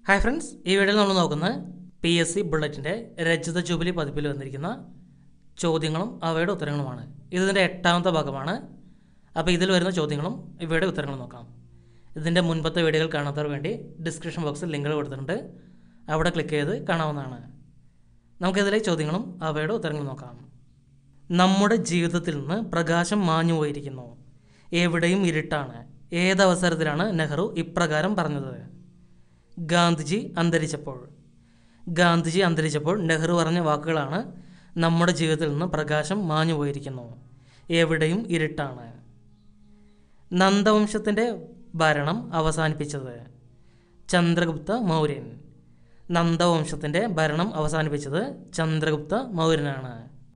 hi friends ഈ വീഡിയോയിൽ നമ്മൾ നോക്കുന്നത് പി എസ് സി ബുള്ളറ്റിൻ്റെ രജത ജൂബിലി പതിപ്പിൽ വന്നിരിക്കുന്ന ചോദ്യങ്ങളും അവയുടെ ഉത്തരങ്ങളുമാണ് ഇതിൻ്റെ എട്ടാമത്തെ ഭാഗമാണ് അപ്പോൾ ഇതിൽ വരുന്ന ചോദ്യങ്ങളും ഇവയുടെ ഉത്തരങ്ങളും നോക്കാം ഇതിൻ്റെ മുൻപത്തെ വീഡിയോകൾ കാണാത്തവർ വേണ്ടി ഡിസ്ക്രിപ്ഷൻ ബോക്സിൽ ലിങ്കുകൾ കൊടുത്തിട്ടുണ്ട് അവിടെ ക്ലിക്ക് ചെയ്ത് കാണാവുന്നതാണ് നമുക്കിതിലെ ചോദ്യങ്ങളും അവയുടെ ഉത്തരങ്ങളും നോക്കാം നമ്മുടെ ജീവിതത്തിൽ നിന്ന് പ്രകാശം മാഞ്ഞു പോയിരിക്കുന്നു എവിടെയും ഇരുട്ടാണ് ഏതവസരത്തിലാണ് നെഹ്റു ഇപ്രകാരം പറഞ്ഞത് ഗാന്ധിജി അന്തരിച്ചപ്പോൾ ഗാന്ധിജി അന്തരിച്ചപ്പോൾ നെഹ്റു പറഞ്ഞ വാക്കുകളാണ് നമ്മുടെ ജീവിതത്തിൽ നിന്ന് പ്രകാശം മാഞ്ഞു പോയിരിക്കുന്നു എവിടെയും ഇരുട്ടാണ് നന്ദവംശത്തിൻ്റെ ഭരണം അവസാനിപ്പിച്ചത് ചന്ദ്രഗുപ്ത മൗര്യൻ നന്ദവംശത്തിൻ്റെ ഭരണം അവസാനിപ്പിച്ചത് ചന്ദ്രഗുപ്ത മൗര്യനാണ്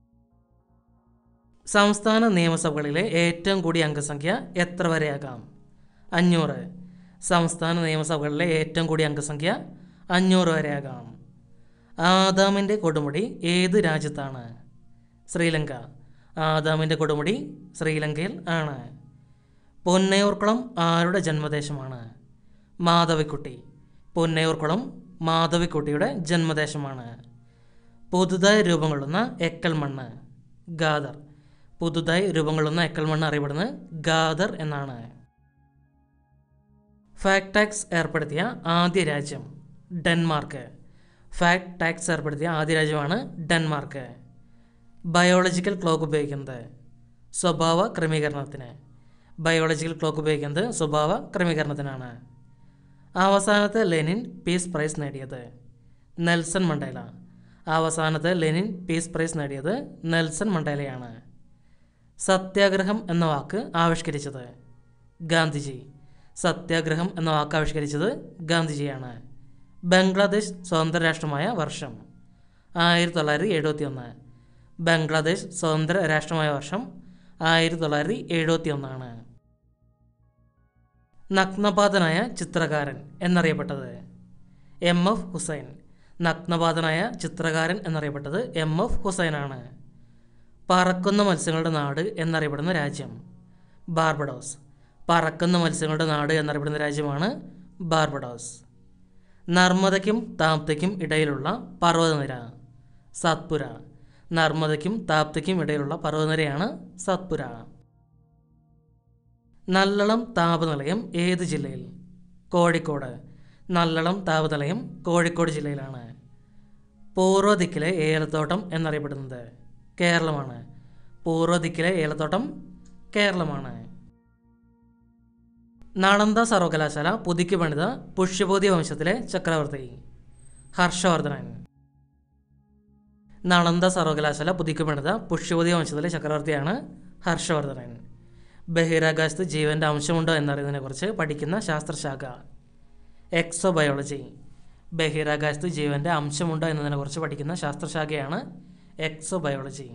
സംസ്ഥാന നിയമസഭകളിലെ ഏറ്റവും കൂടിയ അംഗസംഖ്യ എത്ര വരെയാകാം അഞ്ഞൂറ് സംസ്ഥാന നിയമസഭകളിലെ ഏറ്റവും കൂടിയ അംഗസംഖ്യ അഞ്ഞൂറ് വരെയാകാം ആദാമിൻ്റെ കൊടുമുടി ഏത് രാജ്യത്താണ് ശ്രീലങ്ക ആദാമിൻ്റെ കൊടുമുടി ശ്രീലങ്കയിൽ ആണ് പൊന്നയൂർക്കുളം ആരുടെ ജന്മദേശമാണ് മാധവിക്കുട്ടി പൊന്നയൂർക്കുളം മാധവിക്കുട്ടിയുടെ ജന്മദേശമാണ് പുതുതായി രൂപം കൊള്ളുന്ന എക്കൽ മണ്ണ് ഗാദർ പുതുതായി രൂപം കൊള്ളുന്ന എക്കൽ മണ്ണ് അറിയപ്പെടുന്നത് ഗാദർ എന്നാണ് ഫാക്ട് ടാക്സ് ഏർപ്പെടുത്തിയ ആദ്യ രാജ്യം ഡെൻമാർക്ക് ഫാക്ട് ടാക്സ് ഏർപ്പെടുത്തിയ ആദ്യ രാജ്യമാണ് ഡെൻമാർക്ക് ബയോളജിക്കൽ ക്ലോക്ക് ഉപയോഗിക്കുന്നത് സ്വഭാവ ക്രമീകരണത്തിന് ബയോളജിക്കൽ ക്ലോക്ക് ഉപയോഗിക്കുന്നത് സ്വഭാവ ക്രമീകരണത്തിനാണ് അവസാനത്തെ ലെനിൻ പീസ് പ്രൈസ് നേടിയത് നെൽസൺ മണ്ടേല അവസാനത്തെ ലെനിൻ പീസ് പ്രൈസ് നേടിയത് നെൽസൺ മണ്ടേലയാണ് സത്യാഗ്രഹം എന്ന വാക്ക് ആവിഷ്കരിച്ചത് ഗാന്ധിജി സത്യാഗ്രഹം എന്ന വാക്ക് ആവിഷ്കരിച്ചത് ഗാന്ധിജിയാണ് ബംഗ്ലാദേശ് സ്വതന്ത്ര രാഷ്ട്രമായ വർഷം ആയിരത്തി തൊള്ളായിരത്തി എഴുപത്തി ഒന്ന് ബംഗ്ലാദേശ് സ്വതന്ത്ര രാഷ്ട്രമായ വർഷം ആയിരത്തി തൊള്ളായിരത്തി എഴുപത്തി ഒന്നാണ് നഗ്നപാതനായ ചിത്രകാരൻ എന്നറിയപ്പെട്ടത് എം എഫ് ഹുസൈൻ നഗ്നപാതനായ ചിത്രകാരൻ എന്നറിയപ്പെട്ടത് എം എഫ് ഹുസൈനാണ് പറക്കുന്ന മത്സ്യങ്ങളുടെ നാട് എന്നറിയപ്പെടുന്ന രാജ്യം ബാർബഡോസ് പറക്കുന്ന മത്സ്യങ്ങളുടെ നാട് എന്നറിയപ്പെടുന്ന രാജ്യമാണ് ബാർബഡോസ് നർമ്മദയ്ക്കും താപ്തയ്ക്കും ഇടയിലുള്ള പർവ്വതനിര സത്പുര നർമ്മദയ്ക്കും താപ്തയ്ക്കും ഇടയിലുള്ള പർവ്വതനിരയാണ് സത്പുര നല്ലളം താപനിലയം ഏത് ജില്ലയിൽ കോഴിക്കോട് നല്ലളം താപനിലയം കോഴിക്കോട് ജില്ലയിലാണ് പൂർവ്വ ദിക്കിലെ ഏലത്തോട്ടം എന്നറിയപ്പെടുന്നത് കേരളമാണ് പൂർവ്വ ദിക്കിലെ ഏലത്തോട്ടം കേരളമാണ് നാളന്ദ സർവകലാശാല പുതുക്കി പണിത പുഷ്യബോധി വംശത്തിലെ ചക്രവർത്തി ഹർഷവർദ്ധനൻ നളന്ദ സർവകലാശാല പുതുക്കി പണിത പുഷ്യബോധി വംശത്തിലെ ചക്രവർത്തിയാണ് ഹർഷവർദ്ധനൻ ബഹിരാകാശത്ത് ജീവൻ്റെ അംശമുണ്ടോ എന്നറിയുന്നതിനെക്കുറിച്ച് പഠിക്കുന്ന ശാസ്ത്രശാഖ എക്സോബയോളജി ബഹിരാകാശത്ത് ജീവൻ്റെ അംശമുണ്ടോ എന്നതിനെക്കുറിച്ച് പഠിക്കുന്ന ശാസ്ത്രശാഖയാണ് എക്സോബയോളജി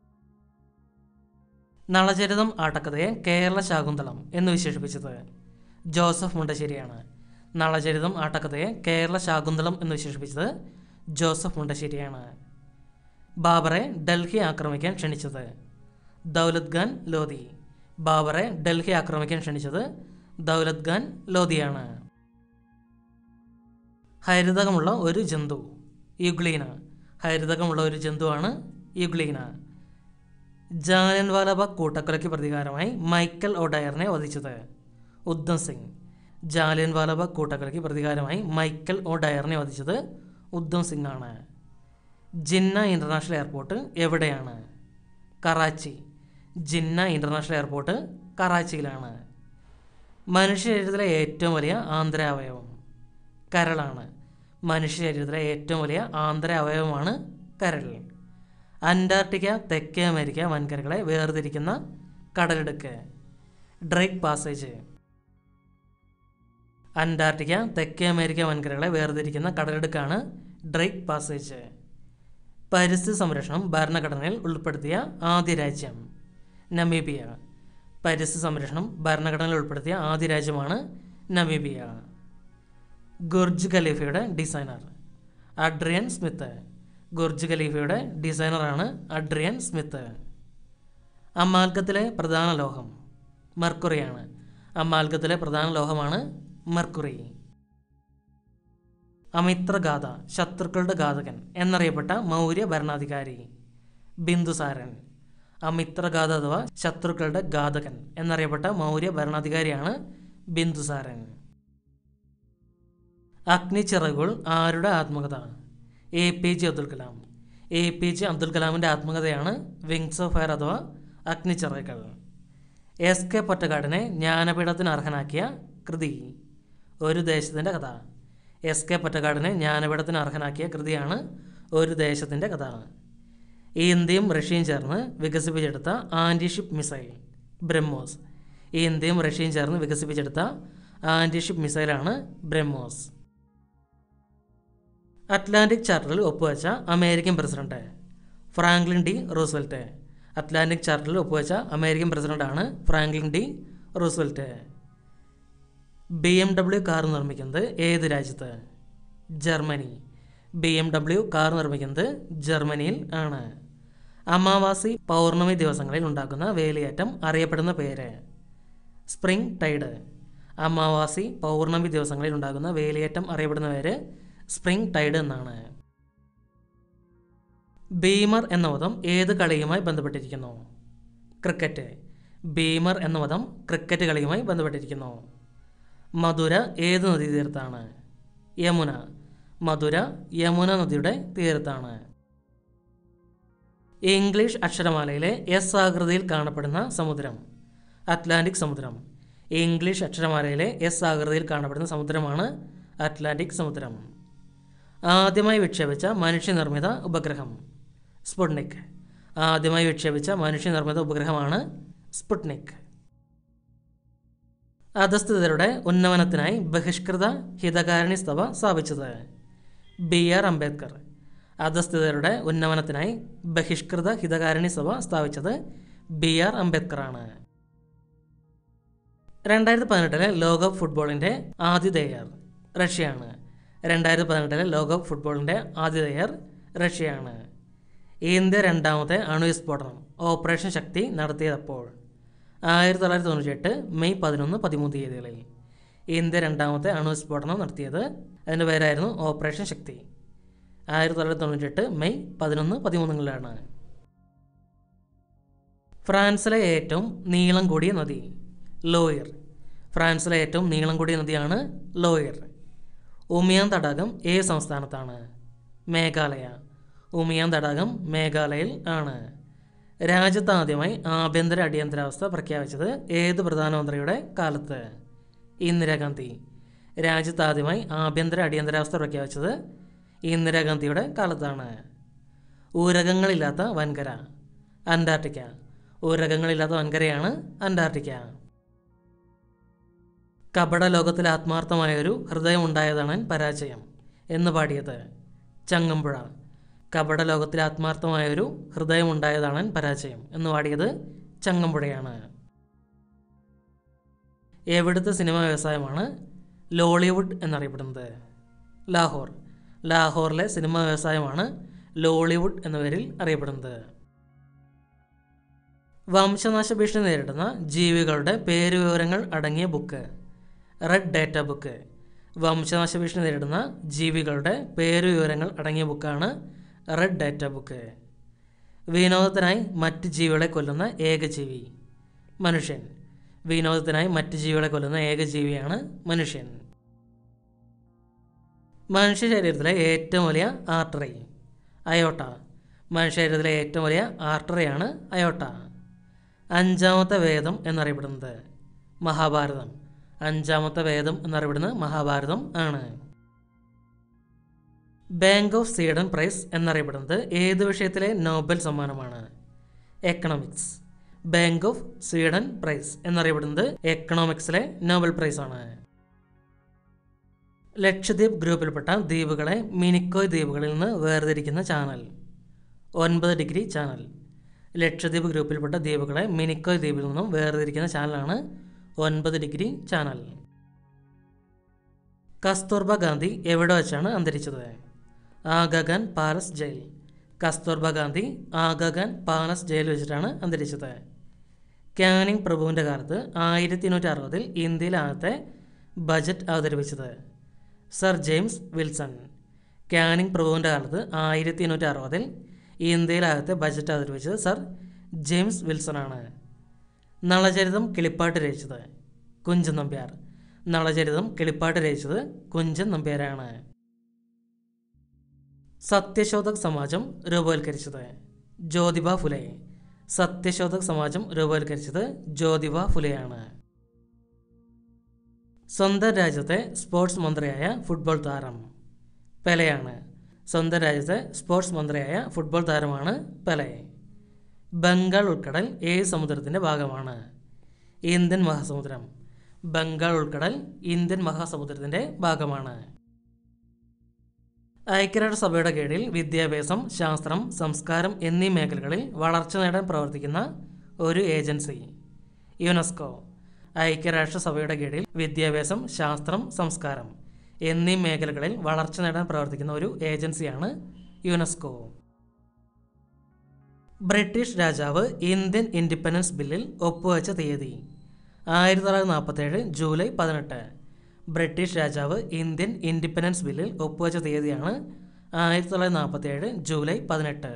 നളചരിതം ആട്ടക്കഥയെ കേരള ശാകുന്തളം എന്ന് വിശേഷിപ്പിച്ചത് ജോസഫ് മുണ്ടശ്ശേരിയാണ് നളചരിതം ആട്ടക്കഥയെ കേരള ശാകുന്തളം എന്ന് വിശേഷിപ്പിച്ചത് ജോസഫ് മുണ്ടശ്ശേരിയാണ് ബാബറെ ഡൽഹി ആക്രമിക്കാൻ ക്ഷണിച്ചത് ദൗലത് ഖാൻ ലോധി ബാബറെ ഡൽഹി ആക്രമിക്കാൻ ക്ഷണിച്ചത് ദൗലത് ഖാൻ ലോധിയാണ് ഹരിതകമുള്ള ഒരു ജന്തു യുഗ്ലീന ഹരിതകമുള്ള ഒരു ജന്തുവാണ് യുഗ്ലീന ജാലിയൻ വാലാബാഗ് കൂട്ടക്കൊലയ്ക്ക് പ്രതികാരമായി മൈക്കൽ ഒഡയറിനെ വധിച്ചത് ഉദ്ധം സിംഗ് ജാലിയൻ വാലാബാഗ് കൂട്ടക്കൊലയ്ക്ക് പ്രതികാരമായി മൈക്കൽ ഒഡയറിനെ വധിച്ചത് ഉദ്ധം സിംഗ് ആണ് ജിന്ന ഇൻ്റർനാഷണൽ എയർപോർട്ട് എവിടെയാണ് കറാച്ചി ജിന്ന ഇൻ്റർനാഷണൽ എയർപോർട്ട് കറാച്ചിയിലാണ് മനുഷ്യ ശരീരത്തിലെ ഏറ്റവും വലിയ ആന്തര അവയവം കരളാണ് മനുഷ്യ ശരീരത്തിലെ ഏറ്റവും വലിയ ആന്തര അവയവമാണ് കരൾ അന്റാർട്ടിക്ക തെക്കേ അമേരിക്ക വൻകരകളെ വേർതിരിക്കുന്ന കടലിടുക്ക് ഡ്രേക്ക് പാസേജ് അന്റാർട്ടിക്ക തെക്കേ അമേരിക്ക വൻകരകളെ വേർതിരിക്കുന്ന കടലിടുക്കാണ് ഡ്രേക്ക് പാസേജ് പരിസ്ഥിതി സംരക്ഷണം ഭരണഘടനയിൽ ഉൾപ്പെടുത്തിയ ആദ്യ രാജ്യം നമീബിയ പരിസ്ഥിതി സംരക്ഷണം ഭരണഘടനയിൽ ഉൾപ്പെടുത്തിയ ആദ്യ രാജ്യമാണ് നമീബിയ ഗുർജ് ഖലീഫയുടെ ഡിസൈനർ അഡ്രിയൻ സ്മിത്ത് ഗുർജ് ഖലീഫയുടെ ഡിസൈനറാണ് അഡ്രിയൻ സ്മിത്ത് അമാൽഗത്തിലെ പ്രധാന ലോഹം മെർക്കുറിയാണ് അമാൽഗത്തിലെ പ്രധാന ലോഹമാണ് മെർക്കുറി അമിത്രഗാഥ ശത്രുക്കളുടെ ഘാതകൻ എന്നറിയപ്പെട്ട മൗര്യ ഭരണാധികാരി ബിന്ദുസാരൻ അമിത്രഗാഥ അഥവാ ശത്രുക്കളുടെ ഘാതകൻ എന്നറിയപ്പെട്ട മൗര്യ ഭരണാധികാരിയാണ് ബിന്ദുസാരൻ അഗ്നിച്ചിറകുകൾ ആരുടെ ആത്മകഥ A P J Abdul Kalam A P J Abdul കലാമിൻ്റെ ആത്മകഥയാണ് വിങ്സ് ഓഫ് ഫയർ അഥവാ അഗ്നിച്ചിറകുകൾ എസ് കെ പൊറ്റക്കാടിനെ ജ്ഞാനപീഠത്തിന് അർഹനാക്കിയ കൃതി ഒരു ദേശത്തിൻ്റെ കഥ എസ് കെ പൊറ്റക്കാടിനെ ജ്ഞാനപീഠത്തിന് അർഹനാക്കിയ കൃതിയാണ് ഒരു ദേശത്തിൻ്റെ കഥ ഇന്ത്യയും റഷ്യയും ചേർന്ന് വികസിപ്പിച്ചെടുത്ത ആൻറ്റിഷിപ്പ് മിസൈൽ ബ്രഹ്മോസ് ഇന്ത്യയും റഷ്യയും ചേർന്ന് വികസിപ്പിച്ചെടുത്ത ആൻറ്റിഷിപ്പ് മിസൈലാണ് ബ്രഹ്മോസ് അറ്റ്ലാന്റിക് ചാർട്ടറിൽ ഒപ്പുവെച്ച American President Franklin D Roosevelt Atlantic ചാർട്ടറിൽ ഒപ്പുവെച്ച അമേരിക്കൻ പ്രസിഡന്റാണ് Franklin D Roosevelt B M W car നിർമ്മിക്കുന്നത് ഏത് രാജ്യത്ത് Germany B M W car നിർമ്മിക്കുന്നത് ജർമ്മനിയിൽ ആണ് അമാവാസി പൗർണമി ദിവസങ്ങളിൽ ഉണ്ടാക്കുന്ന വേലിയേറ്റം അറിയപ്പെടുന്ന പേര് സ്പ്രിംഗ് ടൈഡ് അമാവാസി പൗർണമി ദിവസങ്ങളിൽ ഉണ്ടാകുന്ന വേലിയേറ്റം അറിയപ്പെടുന്ന പേര് സ്പ്രിംഗ് ടൈഡ് എന്നാണ് ബീമർ എന്ന പദം ഏത് കളിയുമായി ബന്ധപ്പെട്ടിരിക്കുന്നു ക്രിക്കറ്റ് ബീമർ എന്ന പദം ക്രിക്കറ്റ് കളിയുമായി ബന്ധപ്പെട്ടിരിക്കുന്നു മധുര ഏത് നദീതീരത്താണ് യമുന മധുര യമുന നദിയുടെ തീരത്താണ് ഇംഗ്ലീഷ് അക്ഷരമാലയിലെ എസ് ആകൃതിയിൽ കാണപ്പെടുന്ന സമുദ്രം അറ്റ്ലാന്റിക് സമുദ്രം ഇംഗ്ലീഷ് അക്ഷരമാലയിലെ എസ് ആകൃതിയിൽ കാണപ്പെടുന്ന സമുദ്രമാണ് അറ്റ്ലാന്റിക് സമുദ്രം ആദ്യമായി വിക്ഷേപിച്ച മനുഷ്യനിർമ്മിത ഉപഗ്രഹം സ്പുട്നിക് ആദ്യമായി വിക്ഷേപിച്ച മനുഷ്യനിർമ്മിത ഉപഗ്രഹമാണ് സ്പുട്നിക് അധസ്ഥിതരുടെ ഉന്നമനത്തിനായി ബഹിഷ്കൃത ഹിതകാരണി സഭ സ്ഥാപിച്ചത് ബി ആർ അംബേദ്കർ അധസ്ഥിതരുടെ ഉന്നമനത്തിനായി ബഹിഷ്കൃത ഹിതകാരണി സഭ സ്ഥാപിച്ചത് ബി ആർ അംബേദ്കറാണ് രണ്ടായിരത്തി പതിനെട്ടിലെ ലോകകപ്പ് ഫുട്ബോളിൻ്റെ ആതിഥേയർ റഷ്യയാണ് രണ്ടായിരത്തി പതിനെട്ടിലെ ലോകകപ്പ് ഫുട്ബോളിൻ്റെ ആതിഥേയർ റഷ്യയാണ് ഇന്ത്യ രണ്ടാമത്തെ അണുവിസ്ഫോടനം ഓപ്പറേഷൻ ശക്തി നടത്തിയതപ്പോൾ ആയിരത്തി തൊള്ളായിരത്തി തൊണ്ണൂറ്റിയെട്ട് മെയ് പതിനൊന്ന് പതിമൂന്ന് തീയതികളിൽ ഇന്ത്യ രണ്ടാമത്തെ അണുവിസ്ഫോടനം നടത്തിയത് അതിൻ്റെ പേരായിരുന്നു ഓപ്പറേഷൻ ശക്തി ആയിരത്തി തൊള്ളായിരത്തി തൊണ്ണൂറ്റിയെട്ട് മെയ് പതിനൊന്ന് പതിമൂന്നുകളിലാണ് ഫ്രാൻസിലെ ഏറ്റവും നീളം കൂടിയ നദി ലോയർ ഫ്രാൻസിലെ ഏറ്റവും നീളം കൂടിയ നദിയാണ് ലോയർ ഉമിയാൻ തടാകം ഏത് സംസ്ഥാനത്താണ് മേഘാലയ ഉമിയാൻ തടാകം മേഘാലയയിൽ ആണ് രാജ്യത്ത് ആദ്യമായി ആഭ്യന്തര അടിയന്തരാവസ്ഥ പ്രഖ്യാപിച്ചത് ഏത് പ്രധാനമന്ത്രിയുടെ കാലത്ത് ഇന്ദിരാഗാന്ധി രാജ്യത്ത് ആദ്യമായി ആഭ്യന്തര അടിയന്തരാവസ്ഥ പ്രഖ്യാപിച്ചത് ഇന്ദിരാഗാന്ധിയുടെ കാലത്താണ് ഊരകങ്ങളില്ലാത്ത വൻകര അന്റാർട്ടിക്ക ഊരകങ്ങളില്ലാത്ത വൻകരയാണ് അന്റാർട്ടിക്ക കപട ലോകത്തിൽ ആത്മാർത്ഥമായൊരു ഹൃദയമുണ്ടായതാണ് പരാജയം എന്ന് പാടിയത് ചങ്ങമ്പുഴ കപട ലോകത്തിൽ ആത്മാർത്ഥമായൊരു ഹൃദയമുണ്ടായതാണ് പരാജയം എന്ന് പാടിയത് ചങ്ങമ്പുഴയാണ് എവിടുത്തെ സിനിമാ വ്യവസായമാണ് ലോളിവുഡ് എന്നറിയപ്പെടുന്നത് ലാഹോർ ലാഹോറിലെ സിനിമാ വ്യവസായമാണ് ലോളിവുഡ് എന്ന പേരിൽ അറിയപ്പെടുന്നത് വംശനാശ ഭീഷണി നേരിടുന്ന ജീവികളുടെ പേരുവിവരങ്ങൾ അടങ്ങിയ ബുക്ക് റെഡ് ഡേറ്റ ബുക്ക് വംശനാശ ഭീഷണി നേരിടുന്ന ജീവികളുടെ പേരുവിവരങ്ങൾ അടങ്ങിയ ബുക്കാണ് റെഡ് ഡേറ്റ ബുക്ക് വിനോദത്തിനായി മറ്റ് ജീവികളെ കൊല്ലുന്ന ഏക ജീവി മനുഷ്യൻ വിനോദത്തിനായി മറ്റ് ജീവികളെ കൊല്ലുന്ന ഏക ജീവിയാണ് മനുഷ്യൻ മനുഷ്യ ശരീരത്തിലെ ഏറ്റവും വലിയ ആർട്ടറി അയോട്ട മനുഷ്യ ശരീരത്തിലെ ഏറ്റവും വലിയ ആർട്ടറിയാണ് അയോട്ട അഞ്ചാമത്തെ വേദം എന്നറിയപ്പെടുന്നത് മഹാഭാരതം അഞ്ചാമത്തെ വേദം എന്നറിയപ്പെടുന്നത് മഹാഭാരതം ആണ് ബാങ്ക് ഓഫ് സ്വീഡൻ പ്രൈസ് എന്നറിയപ്പെടുന്നത് ഏത് വിഷയത്തിലെ നോബൽ സമ്മാനമാണ് economics Bank of Sweden Prize എന്നറിയപ്പെടുന്നത് എക്കണോമിക്സിലെ നോബൽ പ്രൈസ് ആണ് ലക്ഷദ്വീപ് ഗ്രൂപ്പിൽപ്പെട്ട ദ്വീപുകളെ മിനിക്കോയ് ദ്വീപുകളിൽ നിന്ന് വേർതിരിക്കുന്ന ചാനൽ ഒൻപത് ഡിഗ്രി ചാനൽ ലക്ഷദ്വീപ് ഗ്രൂപ്പിൽപ്പെട്ട ദ്വീപുകളെ മിനിക്കോയ് ദ്വീപിൽ നിന്നും വേർതിരിക്കുന്ന ചാനലാണ് ഒൻപത് ഡിഗ്രി ചാനൽ കസ്തൂർബ ഗാന്ധി എവിടെ വെച്ചാണ് അന്തരിച്ചത് Aga Khan Palace jail Kasturba Gandhi Aga Khan Palace jail വെച്ചിട്ടാണ് അന്തരിച്ചത് ക്യാനിങ് പ്രഭുവിൻ്റെ കാലത്ത് ആയിരത്തി എണ്ണൂറ്റി അറുപതിൽ ഇന്ത്യയിലെ ആദ്യത്തെ ബജറ്റ് അവതരിപ്പിച്ചത് സർ ജെയിംസ് വിൽസൺ കാനിങ് പ്രഭുവിൻ്റെ കാലത്ത് ആയിരത്തി എണ്ണൂറ്റി അറുപതിൽ ഇന്ത്യയിലാകത്തെ ബജറ്റ് അവതരിപ്പിച്ചത് സർ ജെയിംസ് വിൽസൺ ആണ് നളചരിതം കിളിപ്പാട്ട് രചിച്ചത് കുഞ്ചൻ നമ്പ്യാർ നളചരിതം കിളിപ്പാട്ട് രചിച്ചത് കുഞ്ചൻ നമ്പ്യാരാണ് സത്യശോധക് സമാജം രൂപവൽക്കരിച്ചത് ജ്യോതിബ ഫുലെ സത്യശോധക് സമാജം രൂപവൽക്കരിച്ചത് ജ്യോതിബ ഫുലെയാണ് സ്വന്തം രാജ്യത്തെ സ്പോർട്സ് മന്ത്രിയായ ഫുട്ബോൾ താരം പെലയാണ് സ്വന്തം രാജ്യത്തെ സ്പോർട്സ് മന്ത്രിയായ ഫുട്ബോൾ താരമാണ് പെലെ ബംഗാൾ ഉൾക്കടൽ ഏത് സമുദ്രത്തിൻ്റെ ഭാഗമാണ് ഇന്ത്യൻ മഹാസമുദ്രം ബംഗാൾ ഉൾക്കടൽ ഇന്ത്യൻ മഹാസമുദ്രത്തിൻ്റെ ഭാഗമാണ് ഐക്യരാഷ്ട്രസഭയുടെ കീഴിൽ വിദ്യാഭ്യാസം ശാസ്ത്രം സംസ്കാരം എന്നീ മേഖലകളിൽ വളർച്ച നേടാൻ പ്രവർത്തിക്കുന്ന ഒരു ഏജൻസി യുനെസ്കോ ഐക്യരാഷ്ട്രസഭയുടെ കീഴിൽ വിദ്യാഭ്യാസം ശാസ്ത്രം സംസ്കാരം എന്നീ മേഖലകളിൽ വളർച്ച നേടാൻ പ്രവർത്തിക്കുന്ന ഒരു ഏജൻസിയാണ് യുനെസ്കോ ബ്രിട്ടീഷ് രാജാവ് ഇന്ത്യൻ ഇൻഡിപെൻഡൻസ് ബില്ലിൽ ഒപ്പുവെച്ച തീയതി ആയിരത്തി തൊള്ളായിരത്തി നാൽപ്പത്തേഴ് ജൂലൈ പതിനെട്ട് ബ്രിട്ടീഷ് രാജാവ് ഇന്ത്യൻ ഇൻഡിപെൻഡൻസ് ബില്ലിൽ ഒപ്പുവെച്ച തീയതിയാണ് ആയിരത്തി തൊള്ളായിരത്തി നാൽപ്പത്തേഴ് ജൂലൈ പതിനെട്ട്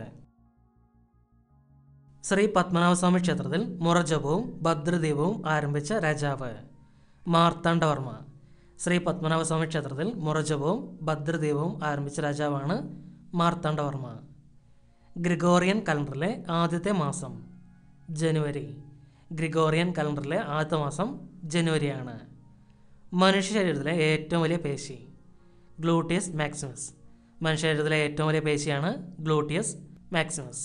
ശ്രീ പത്മനാഭസ്വാമി ക്ഷേത്രത്തിൽ മുറജപവും ഭദ്രദീപവും ആരംഭിച്ച രാജാവ് മാർത്താണ്ഡവർമ്മ ശ്രീ പത്മനാഭസ്വാമി ക്ഷേത്രത്തിൽ മുറജപവും ഭദ്രദീപവും ആരംഭിച്ച രാജാവാണ് മാർത്താണ്ഡവർമ്മ ഗ്രിഗോറിയൻ കലണ്ടറിലെ ആദ്യത്തെ മാസം ജനുവരി ഗ്രിഗോറിയൻ കലണ്ടറിലെ ആദ്യത്തെ മാസം ജനുവരിയാണ് മനുഷ്യ ശരീരത്തിലെ ഏറ്റവും വലിയ പേശി ഗ്ലൂട്ടിയസ് മാക്സിമസ് മനുഷ്യ ശരീരത്തിലെ ഏറ്റവും വലിയ പേശിയാണ് ഗ്ലൂട്ടിയസ് മാക്സിമസ്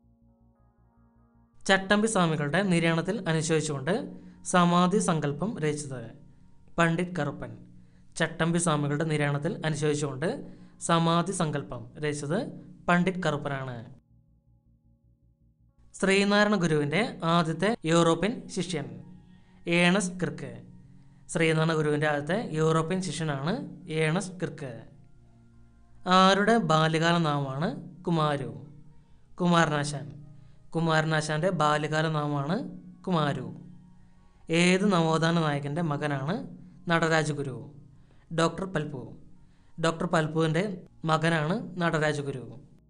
ചട്ടമ്പി സ്വാമികളുടെ നിര്യാണത്തിൽ അനുശോചിച്ചുകൊണ്ട് സമാധി സങ്കല്പം രചിച്ചത് പണ്ഡിറ്റ് കറുപ്പൻ ചട്ടമ്പി സ്വാമികളുടെ നിര്യാണത്തിൽ അനുശോചിച്ചുകൊണ്ട് സമാധി സങ്കല്പം രചിച്ചത് പണ്ഡിറ്റ് കറുപ്പനാണ് ശ്രീനാരായണ ഗുരുവിൻ്റെ ആദ്യത്തെ യൂറോപ്യൻ ശിഷ്യൻ ഏണസ് കിർക്ക് ശ്രീനാരായണ ഗുരുവിൻ്റെ ആദ്യത്തെ യൂറോപ്യൻ ശിഷ്യനാണ് ഏണസ് കിർക്ക് ആരുടെ ബാല്യകാല നാമമാണ് കുമാരു കുമാരനാശാൻ കുമാരനാശാൻ്റെ ബാല്യകാല നാമമാണ് കുമാരു ഏത് നവോത്ഥാന നായകൻ്റെ മകനാണ് നടരാജഗുരു ഡോക്ടർ പൽപു ഡോക്ടർ പൽപുവിൻ്റെ മകനാണ് നടരാജഗുരു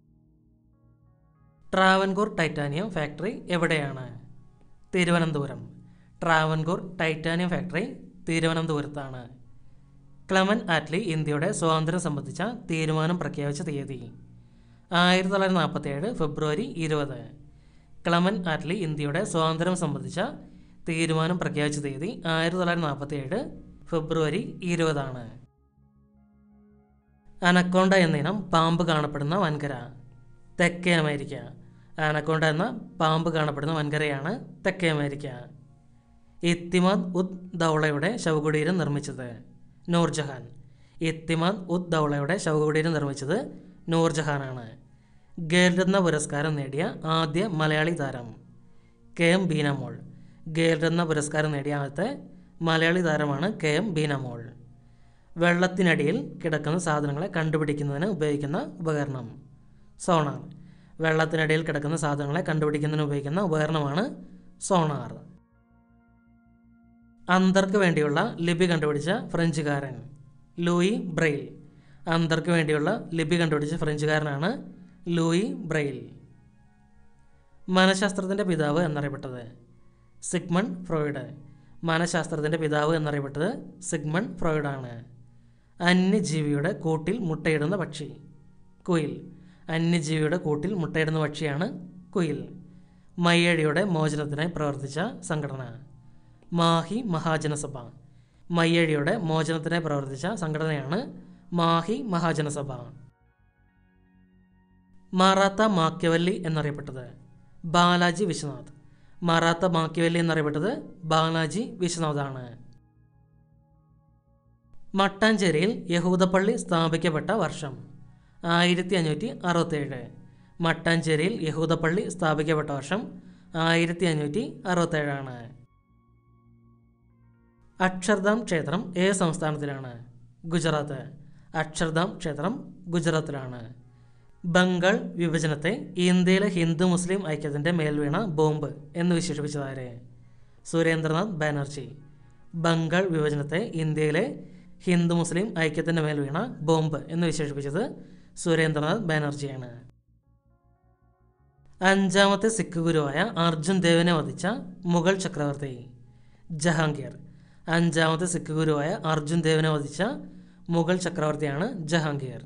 ട്രാവൻകൂർ ടൈറ്റാനിയം ഫാക്ടറി എവിടെയാണ് തിരുവനന്തപുരം ട്രാവൻകൂർ ടൈറ്റാനിയം ഫാക്ടറി തിരുവനന്തപുരത്താണ് ക്ലമൻ ആറ്റ്ലി ഇന്ത്യയുടെ സ്വാതന്ത്ര്യം സംബന്ധിച്ച തീരുമാനം പ്രഖ്യാപിച്ച തീയതി ആയിരത്തി തൊള്ളായിരത്തി നാൽപ്പത്തി ഏഴ് ഫെബ്രുവരി ഇരുപത് ക്ലമൻ ആറ്റ്ലി ഇന്ത്യയുടെ സ്വാതന്ത്ര്യം സംബന്ധിച്ച തീരുമാനം പ്രഖ്യാപിച്ച തീയതി ആയിരത്തി തൊള്ളായിരത്തി നാൽപ്പത്തി ഏഴ് ഫെബ്രുവരി ഇരുപതാണ് അനക്കോണ്ട എന്ന ഇനം പാമ്പ് കാണപ്പെടുന്ന വൻകര തെക്കേ അമേരിക്ക അനക്കോണ്ട എന്ന പാമ്പ് കാണപ്പെടുന്ന വൻകരയാണ് തെക്കേ അമേരിക്ക ഇത്തിമാദ് ഉദ് ദൗളയുടെ ശവകുടീരം നിർമ്മിച്ചത് നൂർജഹാൻ ഇത്തിമാദ് ഉദ് ദൗളയുടെ ശവകുടീരം നിർമ്മിച്ചത് നൂർജഹാനാണ് ഖേൽരത്ന പുരസ്കാരം നേടിയ ആദ്യ മലയാളി താരം കെ എം ബീനമോൾ ഖേൽരത്ന പുരസ്കാരം നേടിയ ആദ്യത്തെ മലയാളി താരമാണ് കെ എം ബീനമോൾ വെള്ളത്തിനടിയിൽ കിടക്കുന്ന സാധനങ്ങളെ കണ്ടുപിടിക്കുന്നതിന് ഉപയോഗിക്കുന്ന ഉപകരണം സോണാർ വെള്ളത്തിനടിയിൽ കിടക്കുന്ന സാധനങ്ങളെ കണ്ടുപിടിക്കുന്നതിന് ഉപയോഗിക്കുന്ന ഉപകരണമാണ് സോണാർ അന്തർക്ക് വേണ്ടിയുള്ള ലിപി കണ്ടുപിടിച്ച ഫ്രഞ്ചുകാരൻ ലൂയി ബ്രെയിൽ അന്തർക്ക് വേണ്ടിയുള്ള ലിപി കണ്ടുപിടിച്ച ഫ്രഞ്ചുകാരനാണ് ലൂയി ബ്രെയിൽ മനഃശാസ്ത്രത്തിൻ്റെ പിതാവ് എന്നറിയപ്പെട്ടത് സിഗ്മൺ ഫ്രോയിഡ് മനഃശാസ്ത്രത്തിൻ്റെ പിതാവ് എന്നറിയപ്പെട്ടത് സിഗ്മൺ ഫ്രോയിഡാണ് അന്യജീവിയുടെ കൂട്ടിൽ മുട്ടയിടുന്ന പക്ഷി കുയിൽ അന്യജീവിയുടെ കൂട്ടിൽ മുട്ടയിടുന്ന പക്ഷിയാണ് കുയിൽ മയ്യഴിയുടെ മോചനത്തിനായി പ്രവർത്തിച്ച സംഘടന മാഹി മഹാജനസഭ മയ്യഴിയുടെ മോചനത്തിനായി പ്രവർത്തിച്ച സംഘടനയാണ് മാഹി മഹാജനസഭ മറാത്ത മാക്യവല്ലി എന്നറിയപ്പെട്ടത് ബാലാജി വിശ്വനാഥ് മറാത്ത മാക്യവല്ലി എന്നറിയപ്പെട്ടത് ബാലാജി വിശ്വനാഥാണ് മട്ടാഞ്ചേരിയിൽ യഹൂദപ്പള്ളി സ്ഥാപിക്കപ്പെട്ട വർഷം ആയിരത്തി അഞ്ഞൂറ്റി അറുപത്തേഴ് മട്ടാഞ്ചേരിയിൽ യഹൂദപ്പള്ളി സ്ഥാപിക്കപ്പെട്ട വർഷം ആയിരത്തി അഞ്ഞൂറ്റി അറുപത്തേഴാണ് അക്ഷർധാം ക്ഷേത്രം ഏത് സംസ്ഥാനത്തിലാണ് ഗുജറാത്ത് അക്ഷർധാം ക്ഷേത്രം ഗുജറാത്തിലാണ് ബംഗാൾ വിഭജനത്തെ ഇന്ത്യയിലെ ഹിന്ദു മുസ്ലിം ഐക്യത്തിൻ്റെ മേൽവീണ ബോംബ് എന്ന് വിശേഷിപ്പിച്ചതാരെ സുരേന്ദ്രനാഥ് ബാനർജി ബംഗാൾ വിഭജനത്തെ ഇന്ത്യയിലെ ഹിന്ദു മുസ്ലിം ഐക്യത്തിൻ്റെ മേൽ വീണ ബോംബ് എന്ന് വിശേഷിപ്പിച്ചത് സുരേന്ദ്രനാഥ് ബാനർജിയാണ് അഞ്ചാമത്തെ സിഖ് ഗുരുവായ അർജുൻ ദേവനെ വധിച്ച മുഗൾ ചക്രവർത്തി ജഹാംഗീർ അഞ്ചാമത്തെ സിഖ് ഗുരുവായ അർജുൻ ദേവനെ വധിച്ച മുഗൾ ചക്രവർത്തിയാണ് ജഹാംഗീർ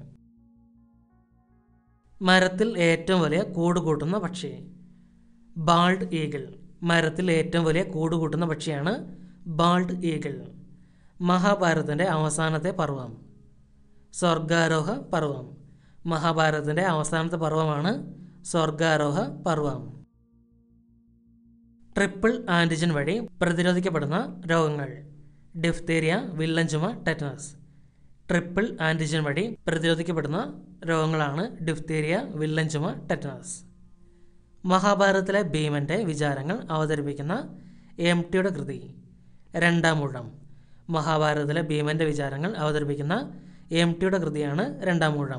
മരത്തിൽ ഏറ്റവും വലിയ കൂട് കൂട്ടുന്ന പക്ഷി ബാൾഡ് ഈഗിൾ മരത്തിൽ ഏറ്റവും വലിയ കൂട് കൂട്ടുന്ന പക്ഷിയാണ് ബാൾഡ് ഈഗിൾ മഹാഭാരതത്തിൻ്റെ അവസാനത്തെ പർവ്വം സ്വർഗാരോഹ പർവ്വം മഹാഭാരതത്തിൻ്റെ അവസാനത്തെ പർവ്വമാണ് സ്വർഗാരോഹ പർവ്വം ട്രിപ്പിൾ ആൻറ്റിജൻ വഴി പ്രതിരോധിക്കപ്പെടുന്ന രോഗങ്ങൾ ഡിഫ്തീരിയ വില്ലൻ ചുമ ടെറ്റനസ് ട്രിപ്പിൾ ആൻറ്റിജൻ വഴി പ്രതിരോധിക്കപ്പെടുന്ന രോഗങ്ങളാണ് ഡിഫ്തീരിയ വില്ലൻ ചുമ ടെറ്റനസ് മഹാഭാരതത്തിലെ ഭീമന്റെ വിചാരങ്ങൾ അവതരിപ്പിക്കുന്ന എം ടിയുടെ കൃതി രണ്ടാം ഊഴം മഹാഭാരതത്തിലെ ഭീമന്റെ വിചാരങ്ങൾ അവതരിപ്പിക്കുന്ന എം ടിയുടെ കൃതിയാണ് രണ്ടാം ഊഴം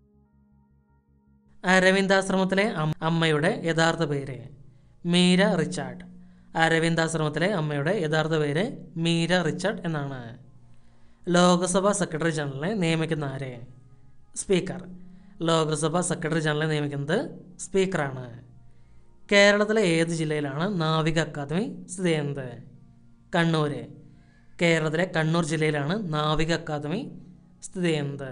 അരവിന്ദാശ്രമത്തിലെ അം- അമ്മയുടെ യഥാർത്ഥ പേര് മീര റിച്ചാർഡ് അരവിന്ദാശ്രമത്തിലെ അമ്മയുടെ യഥാർത്ഥ പേര് മീര റിച്ചാർഡ് എന്നാണ് ലോകസഭാ സെക്രട്ടറി ജനറലിനെ നിയമിക്കുന്ന ആരെ സ്പീക്കർ ലോകസഭാ സെക്രട്ടറി ജനറലിനെ നിയമിക്കുന്നത് സ്പീക്കറാണ് കേരളത്തിലെ ഏത് ജില്ലയിലാണ് നാവിക അക്കാദമി സ്ഥിതി ചെയ്യുന്നത് കണ്ണൂര് കേരളത്തിലെ കണ്ണൂർ ജില്ലയിലാണ് നാവിക അക്കാദമി സ്ഥിതി ചെയ്യുന്നത്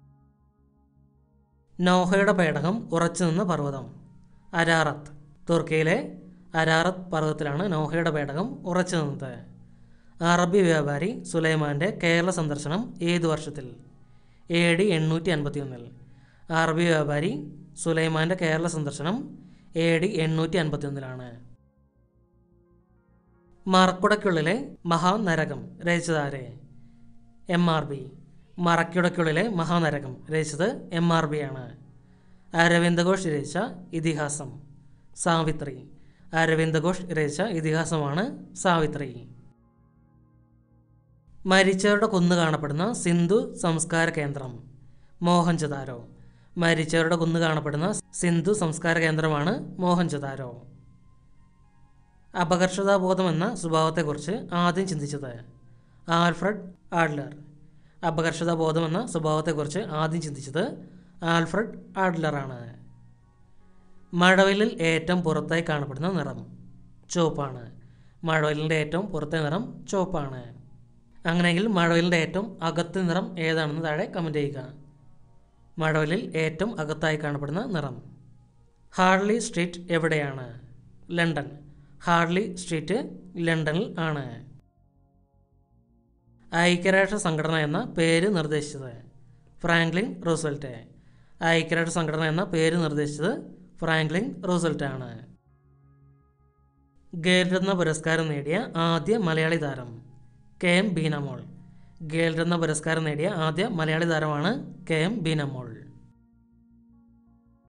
നോഹയുടെ പേടകം ഉറച്ചു നിന്ന പർവ്വതം അരാറത്ത് തുർക്കിയിലെ അരാറത്ത് പർവ്വതത്തിലാണ് നോഹയുടെ പേടകം ഉറച്ചു നിന്നത് അറബി വ്യാപാരി സുലൈമാൻ്റെ കേരള സന്ദർശനം ഏത് വർഷത്തിൽ എ ഡി എണ്ണൂറ്റി അൻപത്തിയൊന്നിൽ അറബി വ്യാപാരി സുലൈമാൻ്റെ കേരള സന്ദർശനം എ ഡി എണ്ണൂറ്റി അൻപത്തിയൊന്നിലാണ് മറക്കുടയ്ക്കുള്ളിലെ മഹാനരകം രചിച്ചതാരെ എം ആർ ബി മറക്കുടയ്ക്കുള്ളിലെ മഹാനരകം രചിച്ചത് എം ആർ ബി ആണ് അരവിന്ദ ഘോഷ് രചിച്ച ഇതിഹാസം സാവിത്രി അരവിന്ദ ഘോഷ് രചിച്ച ഇതിഹാസമാണ് സാവിത്രി മരിച്ചവരുടെ കുന്ന് കാണപ്പെടുന്ന സിന്ധു സംസ്കാര കേന്ദ്രം മോഹൻജദാരോ മരിച്ചവരുടെ കുന്ന് കാണപ്പെടുന്ന സിന്ധു സംസ്കാര കേന്ദ്രമാണ് മോഹൻജദാരോ അപകർഷതാബോധം എന്ന സ്വഭാവത്തെക്കുറിച്ച് ആദ്യം ചിന്തിച്ചത് ആൽഫ്രഡ് ആഡ്ലർ അപകർഷതാബോധം എന്ന സ്വഭാവത്തെക്കുറിച്ച് ആദ്യം ചിന്തിച്ചത് ആൽഫ്രഡ് ആഡ്ലറാണ് മഴവില്ലിൽ ഏറ്റവും പുറത്തായി കാണപ്പെടുന്ന നിറം ചുവപ്പാണ് മഴവില്ലിൻ്റെ ഏറ്റവും പുറത്തെ നിറം ചുവപ്പാണ് അങ്ങനെയെങ്കിൽ മഴവില്ലിൻ്റെ ഏറ്റവും അകത്തെ നിറം ഏതാണെന്ന് താഴെ കമൻറ്റ് ചെയ്യുക മഴവില്ലിൽ ഏറ്റവും അകത്തായി കാണപ്പെടുന്ന നിറം ഹാർലി സ്ട്രീറ്റ് എവിടെയാണ് ലണ്ടൻ ഹാർലി സ്ട്രീറ്റ് ലണ്ടനിൽ ആണ് ഐക്യരാഷ്ട്ര സംഘടന എന്ന പേര് നിർദ്ദേശിച്ചത് ഫ്രാങ്ക്ലിൻ റൂസൽറ്റ് ഐക്യരാഷ്ട്ര സംഘടന എന്ന പേര് നിർദ്ദേശിച്ചത് ഫ്രാങ്ക്ലിൻ റൂസൽറ്റ് ആണ് ഖേൽരത്ന പുരസ്കാരം നേടിയ ആദ്യ മലയാളി താരം കെ എം ബീനമോൾ ഖേൽരത്ന പുരസ്കാരം നേടിയ ആദ്യ മലയാളി താരമാണ് കെ എം ബീനമോൾ